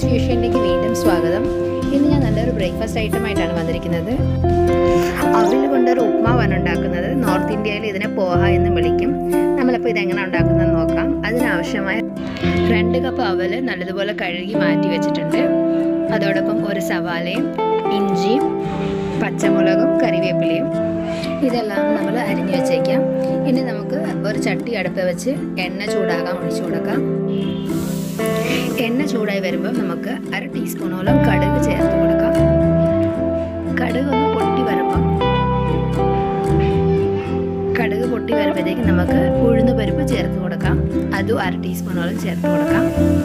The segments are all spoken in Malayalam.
ന്യൂട്രീഷ്യനിലേക്ക് വീണ്ടും സ്വാഗതം ഇന്ന് ഞാൻ നല്ലൊരു ബ്രേക്ക്ഫാസ്റ്റ് ഐറ്റമായിട്ടാണ് വന്നിരിക്കുന്നത് അവിൽ കൊണ്ടൊരു ഉപ്മാവാണ് ഉണ്ടാക്കുന്നത് നോർത്ത് ഇന്ത്യയിൽ ഇതിനെ പോഹ എന്ന് വിളിക്കും നമ്മളപ്പോൾ ഇതെങ്ങനെ ഉണ്ടാക്കുന്നത് നോക്കാം അതിനാവശ്യമായ രണ്ട് കപ്പ് അവൽ നല്ലതുപോലെ കഴുകി മാറ്റി വെച്ചിട്ടുണ്ട് അതോടൊപ്പം ഒരു സവാലയും ഇഞ്ചിയും പച്ചമുളകും കറിവേപ്പിലയും ഇതെല്ലാം നമ്മൾ അരിഞ്ഞു വെച്ചേക്കാം ഇനി നമുക്ക് ഒരു ചട്ടി അടുപ്പ് വെച്ച് എണ്ണ ചൂടാകാൻ ഒഴിച്ചു കൊടുക്കാം എണ്ണ ചൂടായി വരുമ്പോൾ നമുക്ക് അര ടീസ്പൂണോളം കടുക് ചേർത്ത് കൊടുക്കാം കടുക് ഒന്ന് പൊട്ടി വരുമ്പം കടുക് പൊട്ടി വരുമ്പോഴത്തേക്ക് നമുക്ക് ഉഴുന്ന് പരിപ്പ് ചേർത്ത് കൊടുക്കാം അതും അര ടീസ്പൂണോളം ചേർത്ത് കൊടുക്കാം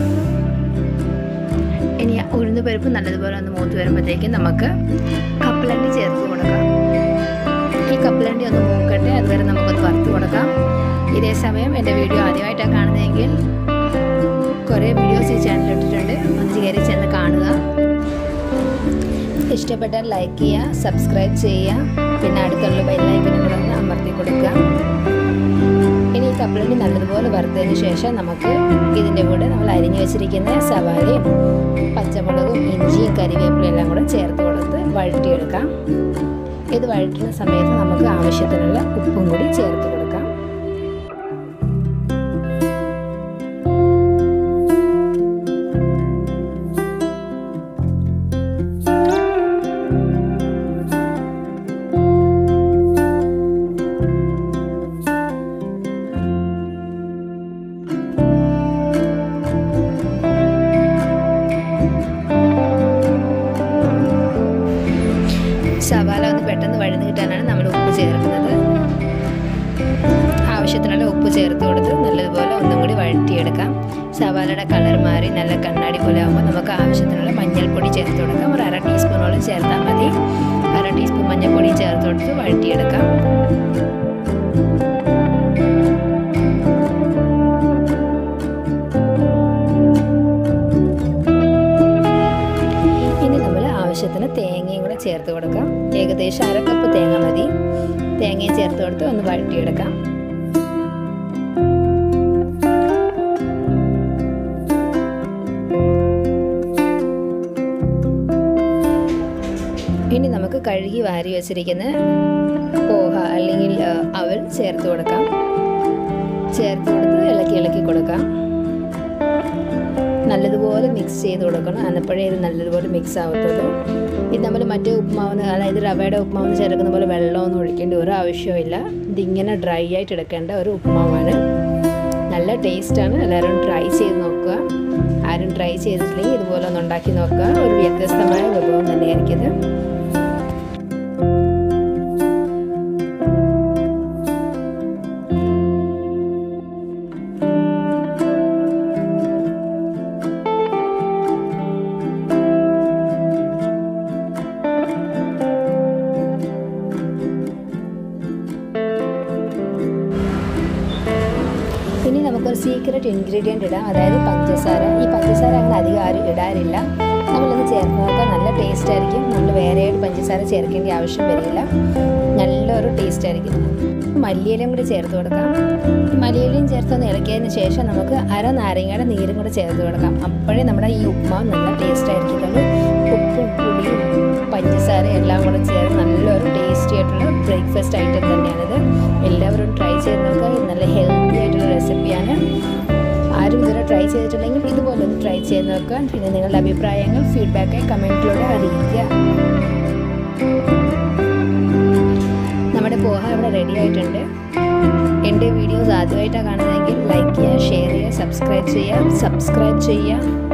ഇനി ഉഴുന്ന് പരിപ്പ് നല്ലതുപോലെ ഒന്ന് മൂത്ത് വരുമ്പോഴത്തേക്ക് നമുക്ക് കപ്പലണ്ടി ചേർത്ത് കൊടുക്കാം ഈ കപ്പലണ്ടി ഒന്ന് മൂക്കട്ടെ അതുവരെ നമുക്കൊന്ന് വറുത്ത് കൊടുക്കാം ഇതേ സമയം എൻ്റെ വീഡിയോ ആദ്യമായിട്ടാണ് കാണുന്നതെങ്കിൽ കുറേ വീഡിയോസ് ഈ ചാനലിൽ ഇട്ടിട്ടുണ്ട് ഒന്ന് കയറി ചെന്ന് കാണുക ഇഷ്ടപ്പെട്ടാൽ ലൈക്ക് ചെയ്യുക സബ്സ്ക്രൈബ് ചെയ്യുക പിന്നെ അടുത്തുള്ള ബെല്ലൈക്കനും കൂടെ ഒന്ന് അമർത്തി കൊടുക്കുക ഇനി ഈ കപ്പലണ്ടി നല്ലതുപോലെ വറുത്തതിന് ശേഷം നമുക്ക് ഇതിൻ്റെ കൂടെ നമ്മൾ അരിഞ്ഞു വെച്ചിരിക്കുന്ന സവാലയും പച്ചമുളകും ഇഞ്ചിയും കരിവേപ്പിലും എല്ലാം കൂടെ ചേർത്ത് കൊടുത്ത് വഴറ്റിയെടുക്കാം ഇത് വഴറ്റുന്ന സമയത്ത് നമുക്ക് ആവശ്യത്തിനുള്ള ഉപ്പും കൂടി ചേർത്ത് കൊടുക്കാം സവാല ഒന്ന് പെട്ടെന്ന് വഴന്ന് കിട്ടാനാണ് നമ്മൾ ഉപ്പ് ചേർക്കുന്നത് ആവശ്യത്തിനുള്ള ഉപ്പ് ചേർത്ത് കൊടുത്ത് നല്ലതുപോലെ ഒന്നും കൂടി വഴറ്റിയെടുക്കാം സവാലയുടെ കളർ മാറി നല്ല കണ്ണാടി പോലെ ആകുമ്പോൾ നമുക്ക് ആവശ്യത്തിനുള്ള മഞ്ഞൾപ്പൊടി ചേർത്ത് കൊടുക്കാം ഒരു അര ടീസ്പൂണോളം ചേർത്താൽ മതി അര ടീസ്പൂൺ മഞ്ഞൾപ്പൊടി ചേർത്ത് കൊടുത്ത് വഴറ്റിയെടുക്കാം ഇനി നമ്മൾ ആവശ്യത്തിന് തേങ്ങയും കൂടെ ചേർത്ത് കൊടുക്കാം ഏകദേശം അര കപ്പ് തേങ്ങ മതി തേങ്ങയും ചേർത്ത് കൊടുത്ത് ഒന്ന് വഴറ്റിയെടുക്കാം ഇനി നമുക്ക് കഴുകി വാരി വെച്ചിരിക്കുന്ന പോഹ അല്ലെങ്കിൽ അവൽ ചേർത്ത് കൊടുക്കാം ചേർത്ത് കൊടുത്ത് ഇളക്കി ഇളക്കി കൊടുക്കാം നല്ലതുപോലെ മിക്സ് ചെയ്ത് കൊടുക്കണം അന്നപ്പോഴേ ഇത് നല്ലതുപോലെ മിക്സ് ആവത്തുള്ളൂ ഇത് നമ്മൾ മറ്റേ ഉപ്മാവിന് അതായത് റവയുടെ ഉപ്മാവിന് ചേർക്കുന്ന പോലെ വെള്ളമൊന്നും ഒഴിക്കേണ്ട ഒരു ആവശ്യമില്ല ഇതിങ്ങനെ ഡ്രൈ ആയിട്ട് എടുക്കേണ്ട ഒരു ഉപ്മാവാണ് നല്ല ടേസ്റ്റാണ് എല്ലാവരും ട്രൈ ചെയ്ത് നോക്കുക ആരും ട്രൈ ചെയ്തിട്ടില്ലെങ്കിൽ ഇതുപോലെ ഒന്ന് ഉണ്ടാക്കി നോക്കുക ഒരു വ്യത്യസ്തമായ വിഭവം തന്നെയായിരിക്കും ഇത് ഇനി നമുക്കൊരു സീക്രട്ട് ഇൻഗ്രീഡിയൻ്റ് ഇടാം അതായത് പഞ്ചസാര ഈ പഞ്ചസാര അങ്ങനെ അധികം ആരും ഇടാറില്ല നമ്മളത് ചേർത്ത് നോക്കാം നല്ല ടേസ്റ്റ് ആയിരിക്കും നമ്മൾ വേറെയായിട്ട് പഞ്ചസാര ചേർക്കേണ്ട ആവശ്യം വരില്ല നല്ലൊരു ടേസ്റ്റ് ആയിരിക്കും മല്ലിയിലയും കൂടി ചേർത്ത് കൊടുക്കാം മല്ലിയിലയും ചേർത്തൊന്ന് ഇളക്കിയതിന് ശേഷം നമുക്ക് അര നാരങ്ങയുടെ നീരും കൂടി ചേർത്ത് കൊടുക്കാം അപ്പോഴേ നമ്മുടെ ഈ ഉപ്മാവ് നല്ല ടേസ്റ്റ് ആയിരിക്കുള്ളൂ ഉപ്പും പുളിയും പഞ്ചസാര എല്ലാം കൂടെ ചേർന്ന് നല്ലൊരു ടേസ്റ്റി ആയിട്ടുള്ള ബ്രേക്ക്ഫാസ്റ്റ് ഐറ്റം തന്നെയാണിത് എല്ലാവരും ട്രൈ ചെയ്ത് നോക്കുക ഇത് നല്ല ഹെൽത്തി ആയിട്ടുള്ള റെസിപ്പിയാണ് ആരും ഇതുവരെ ട്രൈ ചെയ്തിട്ടില്ലെങ്കിൽ ഇതുപോലെ ഒന്ന് ട്രൈ ചെയ്ത് നോക്കുക പിന്നെ നിങ്ങളുടെ അഭിപ്രായങ്ങൾ ഫീഡ്ബാക്കായി കമൻറ്റിലൂടെ അറിയിക്കുക നമ്മുടെ പോഹ ഇവിടെ റെഡി ആയിട്ടുണ്ട് എൻ്റെ വീഡിയോസ് ആദ്യമായിട്ടാണ് കാണുന്നതെങ്കിൽ ലൈക്ക് ചെയ്യുക ഷെയർ ചെയ്യുക സബ്സ്ക്രൈബ് ചെയ്യുക സബ്സ്ക്രൈബ് ചെയ്യുക